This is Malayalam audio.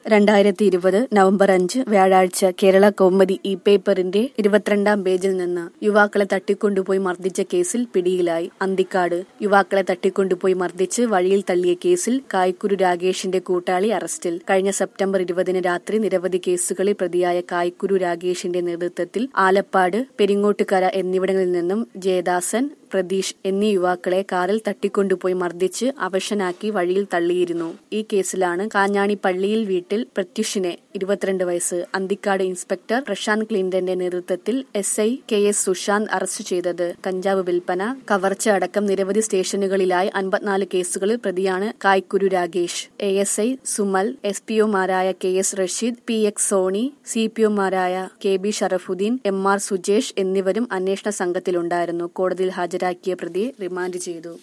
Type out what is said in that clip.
രണ്ടായിരത്തി ഇരുപത് നവംബർ അഞ്ച് വ്യാഴാഴ്ച കേരള കൗമുദി ഇ പേപ്പറിന്റെ ഇരുപത്തിരണ്ടാം പേജിൽ നിന്ന് യുവാക്കളെ തട്ടിക്കൊണ്ടുപോയി മർദ്ദിച്ച കേസിൽ പിടിയിലായി അന്തിക്കാട് യുവാക്കളെ തട്ടിക്കൊണ്ടുപോയി മർദ്ദിച്ച് വഴിയിൽ തള്ളിയ കേസിൽ കായ്ക്കുരു രാഗേഷിന്റെ കൂട്ടാളി അറസ്റ്റിൽ കഴിഞ്ഞ സെപ്റ്റംബർ ഇരുപതിന് രാത്രി നിരവധി കേസുകളിൽ പ്രതിയായ കായ്ക്കുരു രാഗേഷിന്റെ നേതൃത്വത്തിൽ ആലപ്പാട് പെരിങ്ങോട്ടുകര എന്നിവിടങ്ങളിൽ നിന്നും ജയദാസൻ പ്രതീഷ് എന്നീ യുവാക്കളെ കാറിൽ തട്ടിക്കൊണ്ടുപോയി മർദ്ദിച്ച് അവശനാക്കി വഴിയിൽ തള്ളിയിരുന്നു ഈ കേസിലാണ് കാഞ്ഞാണി പള്ളിയിൽ വീട്ടിൽ പ്രത്യുഷിനെ ഇരുപത്തിരണ്ട് വയസ്സ് അന്തിക്കാട് ഇൻസ്പെക്ടർ പ്രശാന്ത് ക്ലിന്റന്റെ നേതൃത്വത്തിൽ S I K S Sushanth arrest ചെയ്തത് കഞ്ചാവ് വിൽപ്പന കവർച്ച അടക്കം നിരവധി സ്റ്റേഷനുകളിലായി അൻപത്തിനാല് കേസുകളിൽ പ്രതിയാണ് കായ്ക്കുരു Ragesh A S I Sumal S P ഒമാരായ K S Rasheed P X Soni C P ഒമാരായ K B Sharafuddin M R Sujesh എന്നിവരും അന്വേഷണ സംഘത്തിലുണ്ടായിരുന്നു കോടതിയിൽ ഹാജരാക്കിയ പ്രതിയെ റിമാൻഡ് ചെയ്തു